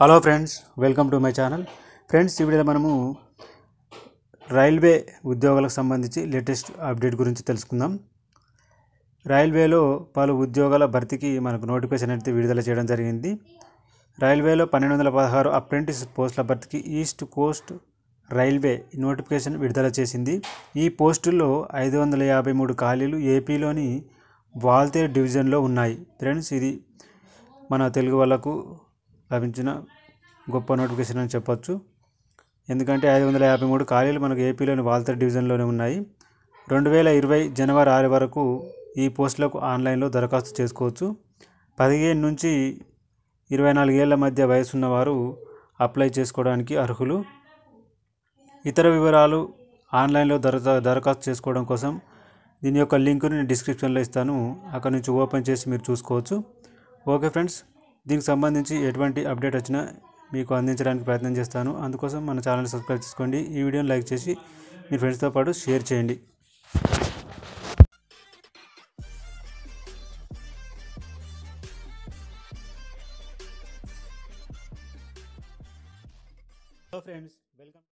hello friends welcome to my channel friends ఈ వీడియోలో మనము రైల్వే ఉద్యోగాలకు సంబంధించి లేటెస్ట్ అప్డేట్ గురించి తెలుసుకుందాం రైల్వేలో పలు ఉద్యోగాల భర్తీకి మనకు నోటిఫికేషన్ అయితే విడుదల చేయడం జరిగింది రైల్వేలో పన్నెండు వందల పదహారు అప్రెంటిస్ పోస్టుల భర్తీకి ఈస్ట్ కోస్ట్ రైల్వే నోటిఫికేషన్ విడుదల చేసింది ఈ పోస్టుల్లో ఐదు వందల యాభై మూడు ఖాళీలు ఏపీలోని వాల్తేర్ డివిజన్లో ఉన్నాయి ఫ్రెండ్స్ ఇది మన తెలుగు వాళ్ళకు లభించిన గొప్ప నోటిఫికేషన్ అని చెప్పొచ్చు ఎందుకంటే ఐదు వందల యాభై మూడు ఖాళీలు మనకు ఏపీలోని వాల్తర్ డివిజన్లోనే ఉన్నాయి రెండు వేల ఇరవై జనవరి ఆరు వరకు ఈ పోస్టులకు ఆన్లైన్లో దరఖాస్తు చేసుకోవచ్చు పదిహేను నుంచి ఇరవై నాలుగేళ్ల మధ్య వయసున్న వారు అప్లై చేసుకోవడానికి అర్హులు ఇతర వివరాలు ఆన్లైన్లో దర దరఖాస్తు చేసుకోవడం కోసం దీని యొక్క లింకుని నేను డిస్క్రిప్షన్లో ఇస్తాను అక్కడ నుంచి ఓపెన్ చేసి మీరు చూసుకోవచ్చు ఓకే ఫ్రెండ్స్ దీనికి సంబంధించి ఎటువంటి అప్డేట్ వచ్చినా మీకు అందించడానికి ప్రయత్నం చేస్తాను అందుకోసం మన ఛానల్ సబ్స్క్రైబ్ చేసుకోండి ఈ వీడియోని లైక్ చేసి మీ ఫ్రెండ్స్తో పాటు షేర్ చేయండి హలో ఫ్రెండ్స్ వెల్కమ్